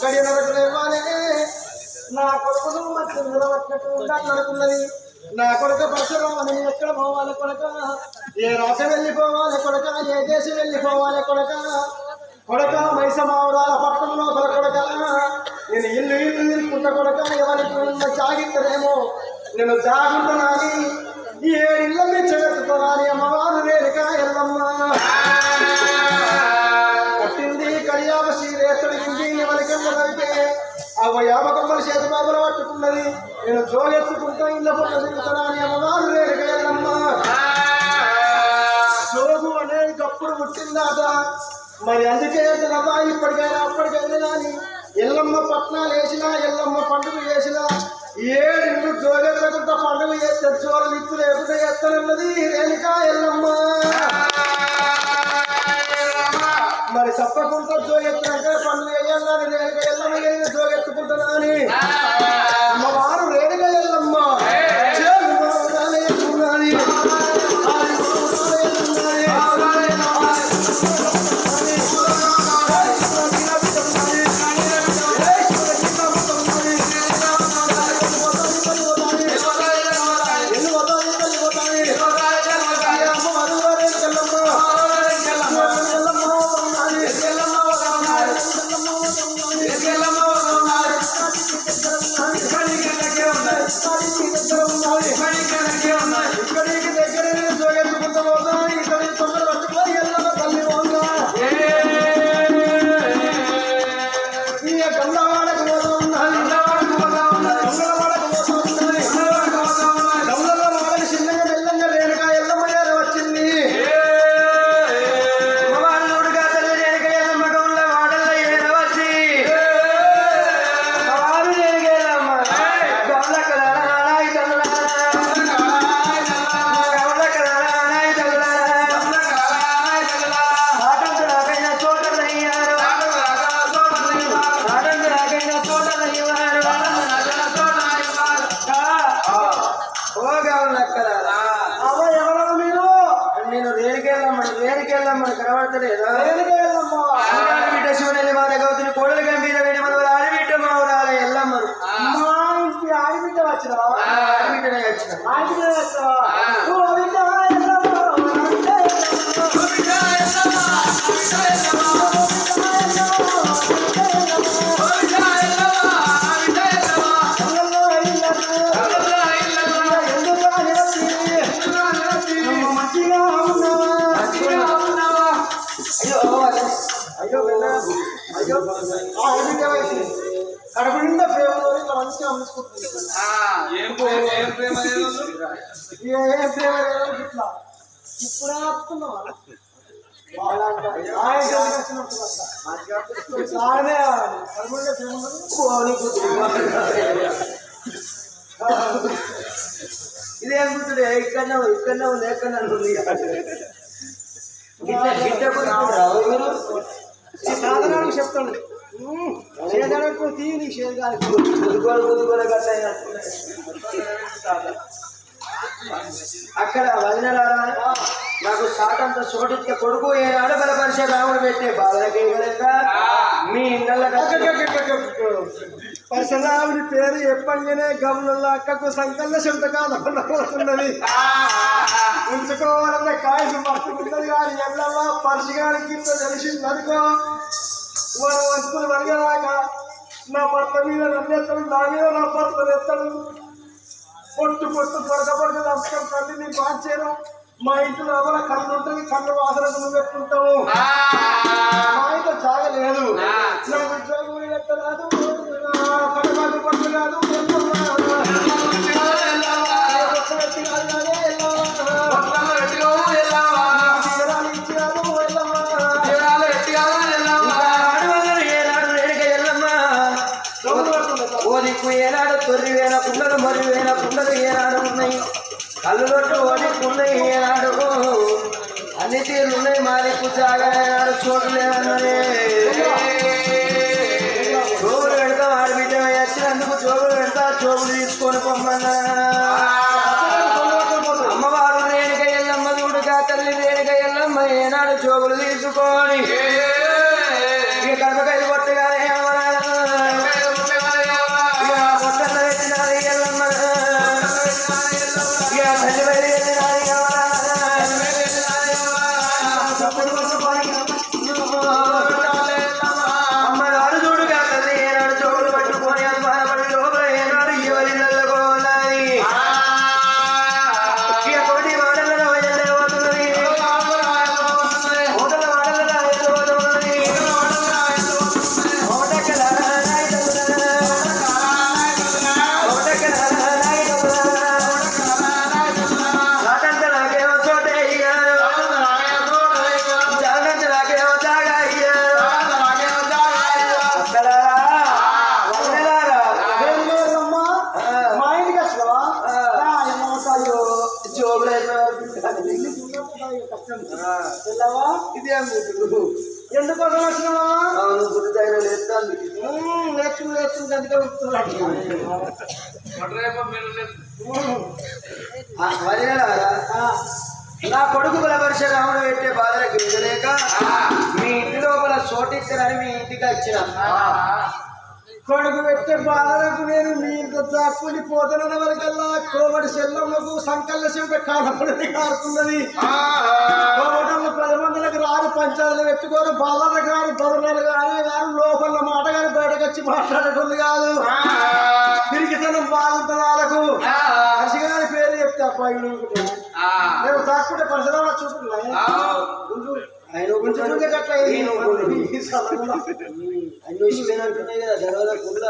కడి నరకలేవానే నా కొడుకును మధ్య నిలబట్టినట్టు ఉండాలనుకున్నది నా కొడుక పరశురామని ఎక్కడ పోవాలి కొడక ఏ రాష్ట్రం వెళ్ళిపోవాలి కొడక ఏ దేశం వెళ్ళిపోవాలి కొడక కొడక మైసమావడాల పట్టణంలో కొడ కొడక నేను ఇల్లు ఇల్లు నిలుపుకుంట కొడక ఎవరికి ఉన్న జాగిద్దరేమో నేను జాగుంటున్నాని ఈ ఏడిళ్ళ మెచ్చగెత్తుకోవాలి అమ్మవారు రేణుక ఎల్లమ్మ కట్టింది కళ్యాణ శ్రీరేతుడికి ఎవరికెళ్ళదంటే అవ యాపకమ్మల చేతి బాబులు పట్టుకున్నది నేను జోగెత్తుకుంటా ఇళ్ళ పొట్ట తిరుగుతానని అమ్మవారు రేణుక ఎల్లమ్మ సోగు అనేది కప్పుడు పుట్టిందాట మరి అందుకే కదా ఇప్పటికైనా అప్పటికైనా కానీ ఎల్లమ్మ పట్నాలు వేసినా ఎల్లమ్మ పండుగ చేసినా ఏడు జోగెత్తకుంట పండుగ చేస్తే జోలు ఇత్తు లేకుండా ఎత్తనున్నది రేణుక ఎల్లమ్మ మరి తప్పకుండా జోగెత్తినాక పండుగ వేయాలని రేణుక ఎల్లమ్మ చేసిన జోగెత్తుకుంటున్నా అని అమ్మవారు రేణుక ఎల్లమ్మ చేరు మావురాలే ఎత్తున్నది. ఆది మావురాలే ఎత్తున్నది. ఇక్కడికి దగ్గరనే జోగెత్తుకుంటూ పోతా ఇక్కడికి తొందర పట్టుకొని ఎల్లమ్మ తల్లి పోతా ఈ గంగవాడకు పోతా ఉన్నది గంగవాడకు పోతా ఉన్నది గంగలో వాడని చిన్నగా మెల్లంగా రేణుక ఎల్లమ్మ గారు వచ్చింది అవ్వ ఎవరో మీరు నేను రేడికెళ్ళమ్మని రేడికెళ్ళమ్మని కనబడతలేదా రేణుక ఎల్లమ్మ బిడ్డ శివుని వార గౌతుని కోడలు గంభీర వేడి మన ఆడబిడ్డ మావరాల ఎల్లమ్మరు మా ఇంటి ఆడిబిడ్డ వచ్చినావా ఆడబిడ్డనే వచ్చిన ఆడిబిడ్డ వచ్చినావా ఓ బిడ్డ ఎల్లమ్మ గంగలో ఇల్లకు ఎందుకు ఆడినది నువ్వు మంచిగా ఉన్నావా అయ్యో అయ్యో వెళ్ళ అయ్యో ఆ ఆడిబిడ్డ వయసు కడుపు నిండా ప్రేమలో ఇట్లా మంచిగా అమ్ముకుంటుంది ఏం ప్రేమ ఏం ప్రేమ లేదు ఏ ప్రేమ లేదు ఇట్లా ఇప్పుడే ఆపుతున్నావా వాళ్ళ ఆయన వచ్చినట్టు ఆయనే కడుపు నిండా ప్రేమ ఇదేం గుర్తుడే ఇక్కడనే ఉంది ఇక్కడనే ఉంది ఎక్కడనే ఉంది గిట్ట గిట్ట కొనుక్కుంటారా మీరు సాధనానికి చెప్తాను చేదనకు తీ నీ చేదగాలి గుద్దుకోలు గుద్దుకోలు గట్ట అక్కడ వదినలారా నాకు సాటంత చోటిచ్చే కొడుకు ఏనాడు బలపరిచే రాముడు పెట్టే బాధలకి మీ ఇళ్ళ పరశురాముడి పేరు ఎప్పటికనే గమనంలో అక్కకు సంకల్ల శంతకాలం పోతున్నది ఉంచుకోవాలన్న కాయసు పట్టుకుంటది కానీ ఎల్లమ్మ పరశుగారికి ఇంత తెలిసింది అనుకో మన వస్తువులు వరగలాక నా భర్త మీద నన్నెత్తడు నా మీద నా భర్త ఎత్తడు పొట్టు పొట్టు పొరక పొరక నష్టం తల్లి నీ బాధ్యను మా ఇంట్లో ఎవర కళ్ళు ఉంటుంది కళ్ళు వాసన నువ్వు పెట్టుకుంటావు మా ఇంట్లో చాగలేదు నాకు ఉద్యోగం ఎత్తరాదు కడబాటు పట్టు కాదు ఓ దిక్కు ఏనాడు తొర్రి వేల కుండలు మరి వేల కుండలు ఏనాడు ఉన్నాయి కళ్ళు లొట్టు ఓ దిక్కు ఉన్నాయి ఏనాడు అన్ని తీర్లు ఉన్నాయి మా దిక్కు జాగా ఏనాడు చోటు లేదన్నదే జోబులు పెడతాం ఆడబిడ్డ వచ్చినందుకు జోబులు పెడతా జోబులు తీసుకొని పొమ్మన్నా అమ్మవారు రేణుక ఎల్లమ్మ చూడుగా తల్లి రేణుక ఎల్లమ్మ ఏనాడు జోబులు తీసుకొని ఇక కడపకాయలు కొట్టగానే అమ్మనాన్న పడుతుంది అందుకే ఉరుకుతున్నాడు. ఆ, వదిలేరా? ఆ, నా కొడుకు బలపరిచ రాముడు పెట్టే బాధలకు ఎదులేక మీ ఇంటి లోపల చోటిస్తారని మీ ఇంటికి వచ్చిన కొడుకు పెట్టే బాధలకు నేను మీ ఇంత దాక్కుని పోతున్న వరకల్లా కోమటి సెల్లమ్మకు సంకల్ల చెంప కాలపడి కారుతున్నది కోమటంలో పది మందిలకు రాని పంచాయతీలు పెట్టుకోరు బాధలకు రాని బదులు కానీ కానీ లోపల మాట కానీ బయటకు వచ్చి మాట్లాడేటోళ్ళు కాదు తిరిగితనం బాగుంటుంది వాళ్ళకు మనిషిగారి పేరు చెప్తే అబ్బాయి నేను దాక్కుంటే పరిసరాలు చూపుతున్నాయి ఆయన కొంచెం కొంచెం కొంచెం గట్ల ఈయన ఒకడు. అన్ని వచ్చిపోయినట్టున్నాయి కదా గర్వల కుండ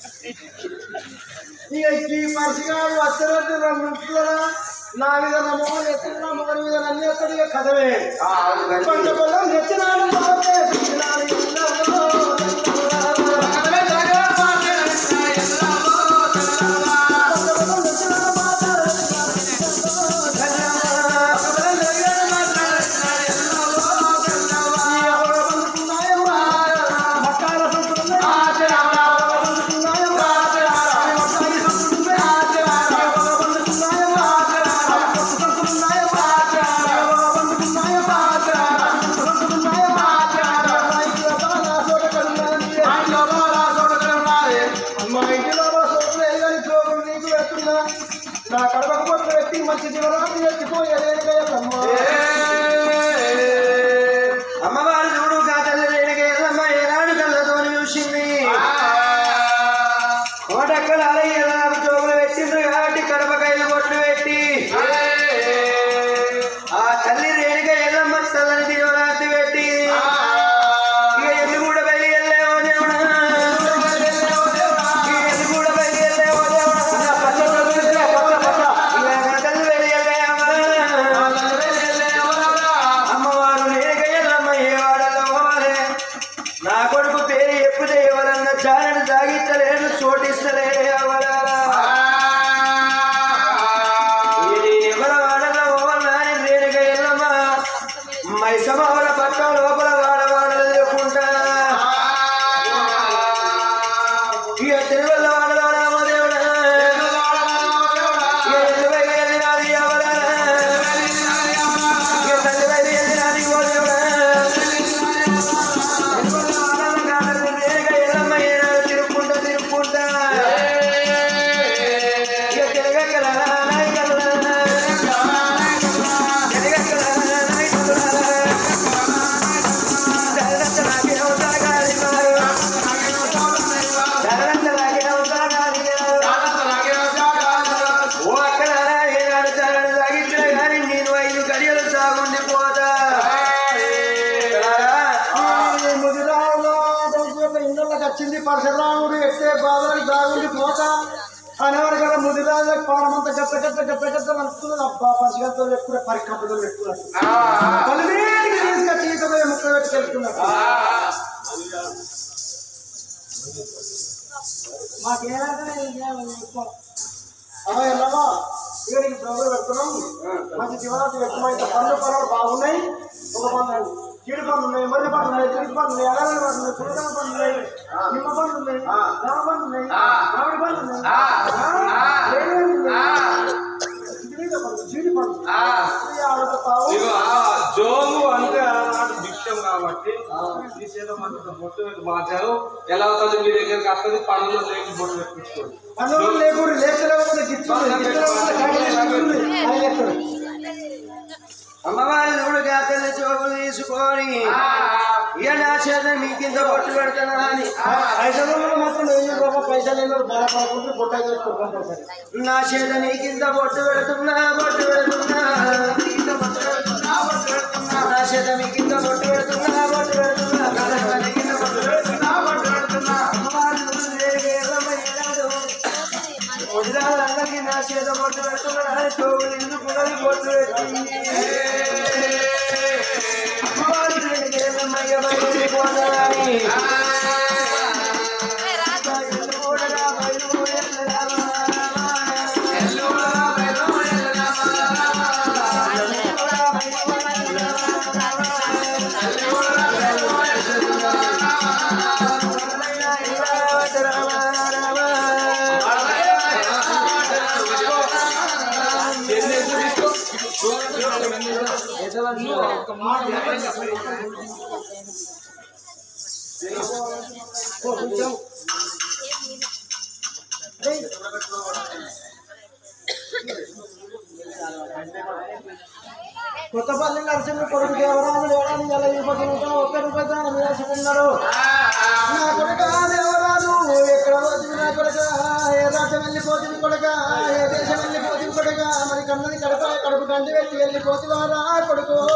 ఇక ఈ మనిషిగా వచ్చారంటే రెండు ఇంట్లోనా నా మీద నమ్మకం ఎత్తున్నా మొగలి మీద నన్ను ఎత్తడు ఇక కథమే కొంచెం పొలం తెచ్చినాడు బాబే, తెచ్చినాడు ఇళ్ళలో. కొంచెం పొలం తెచ్చినాడు బాబే, ఈ ఎవరు పండుకున్నాయమ్మా, మక్కాల సంతులున్నాయి. ఎవరు పండుకున్నాయమ్మా, అవి మక్కాలి సంతులున్నాయి. ఎవరు పండుకున్నాయమ్మా, అవి కొత్త సంతులున్నాయమ్మా. ఎవరు పండుకున్నాయమ్మా, అవి కొత్త సంతులున్నాయమ్మా. మా ఇంట్లో బాగా చోట కడుగున్నానండి. మా ఇంటిలో మా సోపులు వేయగానే జోకులు నీకు పెడుతున్నా. నా కడపకు పొట్టు పెట్టి మంచి జీవనాన్ని ఎత్తిపోయేదేనికయ్యమ్మా అమ్మవారు చూడు కాతల్లి రేణుకేళ్ళమ్మ ఏనాడు కళ్ళతోని చూసింది కోటక్కల జోగులు పెట్టిండ్రు కాబట్టి కడపకాయలు కొట్లు పెట్టి ఆ తల్లి రేణుక ఎల్లమ్మ తల్లని దీవనార్థి పెట్టి ఇక ఎల్లు కూడా బయలు వెళ్ళేవో దేవుడా ఇక ఎల్లు కూడా బయలు వెళ్ళేవో దేవుడా ఇక తల్లి వెళ్ళి వెళ్ళేవా అమ్మవారు నేనకయ్యల్లమ్మ ఏ వాడలో వారే. నా కొడుకు పేరు ఎప్పుడే ఎవరన్నా చారని తాగిస్తలేను చోటిస్తలే ఎవరారా ఇది ఎవర వాడలో ఓవన్నాని రేణుకయ్యల్లమ్మ మైసమవర పక్కన లోపల వాడవాడలు లేకుండా ఇక తిరువల్ల వాడలో రామదేవుడా ఇక ఎల్లువై వెళ్ళినాది ఎవరారా ఇక తల్లివై వెళ్ళినాది ఓ దేవుడా తిరుక్కుంటా తిరుక్కుంటా ఇక తిరగక్కల నాయ్ కల్ల తిరగక్కల నాయ్ కల్ల దరదత్త నాకే అవుతాగాలి మారు దరదత్త నాకే అవుతాగాలి ఓ అక్కడ ఏనాడు చాలని సాగించిన కానీ నేను ఐదు గడియలు సాగుండి పోతా ఈ ముదిరాములో ఒక ఇండ్లకి వచ్చింది పరశురాముడు ఎట్టే బాధలకు దాగుండి పోతా అనేవారు కదా ముదిరాజులకు పానమంతా గట్ట గట్ట గట్ట గట్ట నడుస్తుంది అబ్బా పరశుగంతో పెట్టుకునే పరికప్పులు పెట్టుకున్నాడు పల్లెకి తీసుకొచ్చి ఈత పోయి ముక్క పెట్టుకెళ్తున్నాడు మాకేమంటే ఎల్లవా ఇక నీకు ప్రభుత్వం పెడుతున్నాం మంచి జీవనాలు వ్యక్తమైతే పనులు పనులు బాగున్నాయి ఒక పనులు కీడి పనులు ఉన్నాయి మర్రి పనులు ఉన్నాయి తిరిగి పనులు ఉన్నాయి అలగల పనులు ఉన్నాయి పురుగుల పనులు ఉన్నాయి నిమ్మ పనులు ఉన్నాయి జామ పనులు ఉన్నాయి మామిడి పనులు ఉన్నాయి ఆ, ఏమేమి ఉన్నాయి? జీడి పనులు జీడి పనులు ఇది ఆడతావు ఇగో ఆ జోగు అంటే ఆనాడు భిక్షం కాబట్టి ఈ చేత మనకు బొట్టు పెట్టి మార్చారు ఎలా అవుతుంది మీ దగ్గరికి వస్తుంది పనులు లేక బొట్టు పెట్టించుకోండి పనులు లేకూడదు లేకపోతే గిచ్చుంది గిచ్చులేకపోతే కాయలు అది ఎక్కడ అమ్మవారి చూడు గాతల్ని చోపులు తీసుకొని ఇక నా చేత మీ కింద పొట్టు పెడతానా అని పైసలు ఉన్నోళ్ళు మాత్రం వెయ్యి రూపాయలు పైసలు లేని వాళ్ళు బాధపడకుండా బుట్ట చేసుకుంటాం సరే నా చేత నీ కింద పొట్టు పెడుతున్నా పొట్టు పెడుతున్నా నా చేత మీ కింద పొట్టు పెడుతున్నా పొట్టు పెడుతున్నా నా చేత నీ కింద పొట్టు పెడుతున్నా పొట్టు పెడుతున్నా అమ్మవారి చూడు రేగే ఎల్లమ్మ ఏనాడు వదిలాలందరికీ నా చేత పొట్టు పెడుతున్నా అని చోపులు ఎందుకున్నది పొట్టు పెట్టి అమ్మవారి రేగే ఎల్లమ్మ ఇక బయటికి పోతానని రామ ఒక్క మాట చెప్పండి. కొత్తపల్లి నరసింహ కొడుకు దేవరాజు లేడని ఎలా ఇవ్వకుండా ఒక్క రూపాయి దానం వేసుకున్నాడు నా కొడుక దేవరాజు ఎక్కడ పోతుంది నా కొడుక ఏ రాజ్యం వెళ్ళిపోతుంది కొడుక ఏ దేశం వెళ్ళిపోతుంది కొడుక మరి కన్నది కడుపు కడుపు కంటి వెళ్ళి వెళ్ళిపోతుందా రా కొడుకు